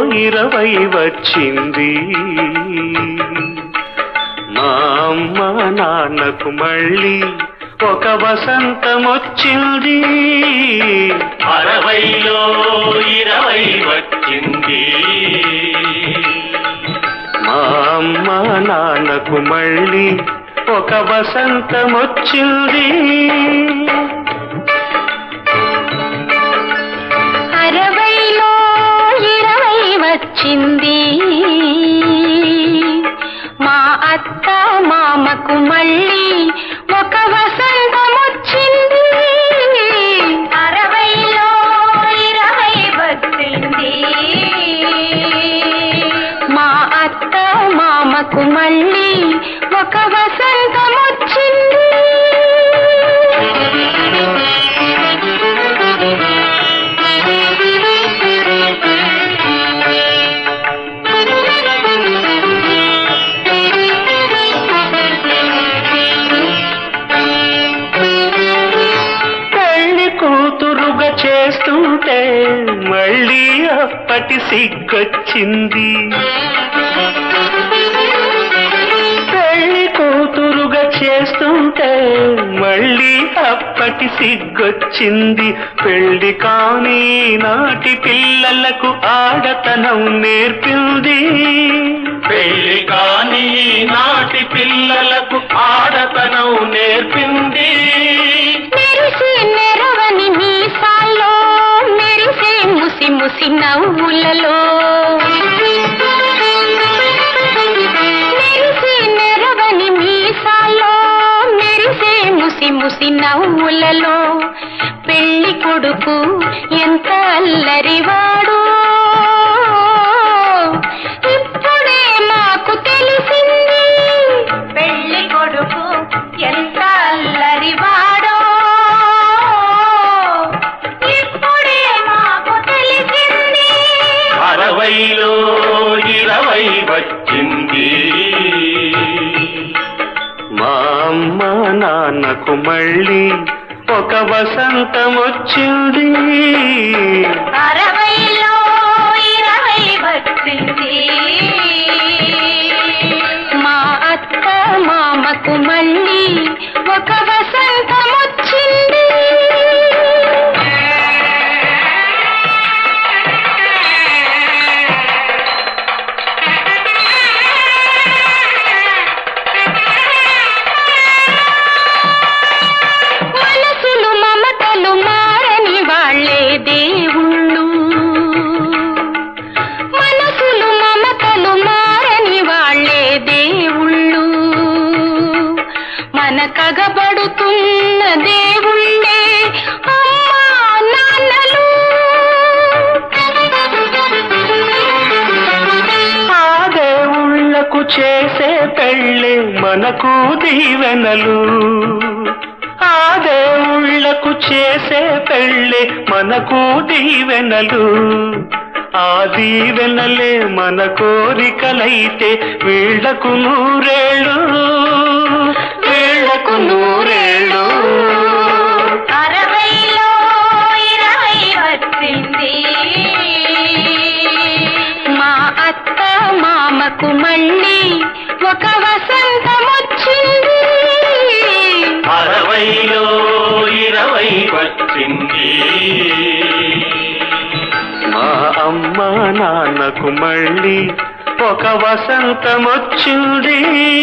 ఇరవై వచ్చింది మా అమ్మ నాన్నకు మళ్ళీ ఒక వసంతం వచ్చింది అరవైలో ఇరవై వచ్చింది మా అమ్మ నాన్నకు మళ్ళీ ఒక వసంతం వచ్చింది అరవైలో ఇరవై వచ్చింది మా అత్త మామకు మళ్ళీ ఒక వసంతం వచ్చింది అరవైలో ఇరవై వచ్చింది మా అత్త మామకు మళ్ళీ ఒక వసంతం వచ్చింది పెళ్లి కూతురుగా చేస్తుంటే మళ్ళీ అప్పటి సిగ్గొచ్చింది పెళ్లి కూతురుగా చేస్తుంటే మళ్ళీ అప్పటి సిగ్గొచ్చింది పెళ్లి కాని నాటి పిల్లలకు ఆడతనం నేర్పింది పెళ్లి కాని నాటి పిల్లలకు ఆడతనం నేర్పింది మెరిసే నెరవని మీసాల్లో మెరిసే ముసి ముసి నవ్వులలో మెరిసే నెరవని మీసాల్లో మెరిసే ముసి ముసి నవ్వులలో పెళ్లి కొడుకు ఎంత అల్లరివాడు ఇప్పుడే మాకు తెలిసింది పెళ్లి కొడుకు ఎంత అల్లరివాడో ఇప్పుడే మాకు తెలిసింది అరవైలో ఇరవై వచ్చింది మా అమ్మ నాన్నకు మళ్ళీ ఒక వసంతం వచ్చింది అరవైలో ఇరవై వచ్చింది మా అత్త మామకు మళ్ళీ ఒక వసంతం వచ్చింది మనసులు మమతలు మారని వాళ్ళే దేవుళ్ళు మనసులు మమతలు మారని వాళ్ళే దేవుళ్ళు మన కగబడుతున్న దేవుళ్ళే అమ్మా నాన్నలు ఆ దేవుళ్లకు చేసే పెళ్ళి మనకు దీవెనలు ఆ దేవుళ్లకు చేసే పెళ్ళి మనకు దీవెనలు ఆ దీవెనలే మన కోరికలైతే వీళ్లకు నూరేళ్ళు వీళ్లకు నూరేళ్ళు అరవైలో ఇరవై వచ్చింది మా అత్త మామకు మళ్ళీ ఒక వసంతం వచ్చింది అరవైలో ఇరవై వచ్చింది మా అమ్మ నాన్నకు మళ్ళీ ఒక వసంతం వచ్చింది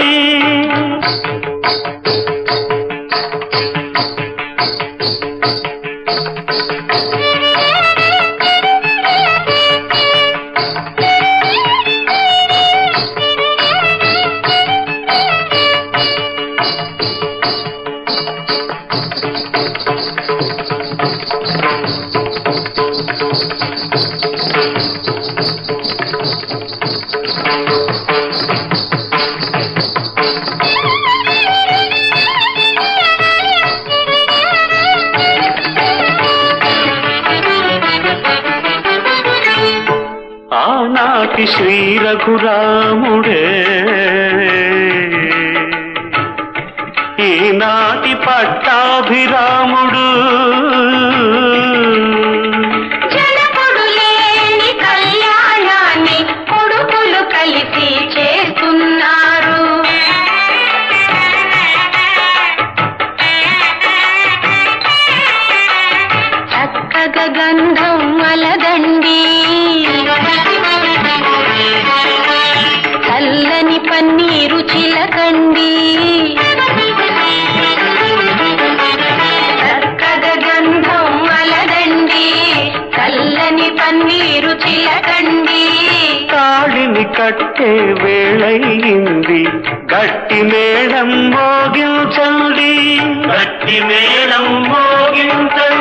ఆనాటి శ్రీ రఘురాముడే ఈనాటి పట్టాభిరాముడు జనకుడు లేని కళ్యాణాన్ని కట్టే వేళయింది గట్టి మేడం మోగించండి గట్టి మేళం మోగించండి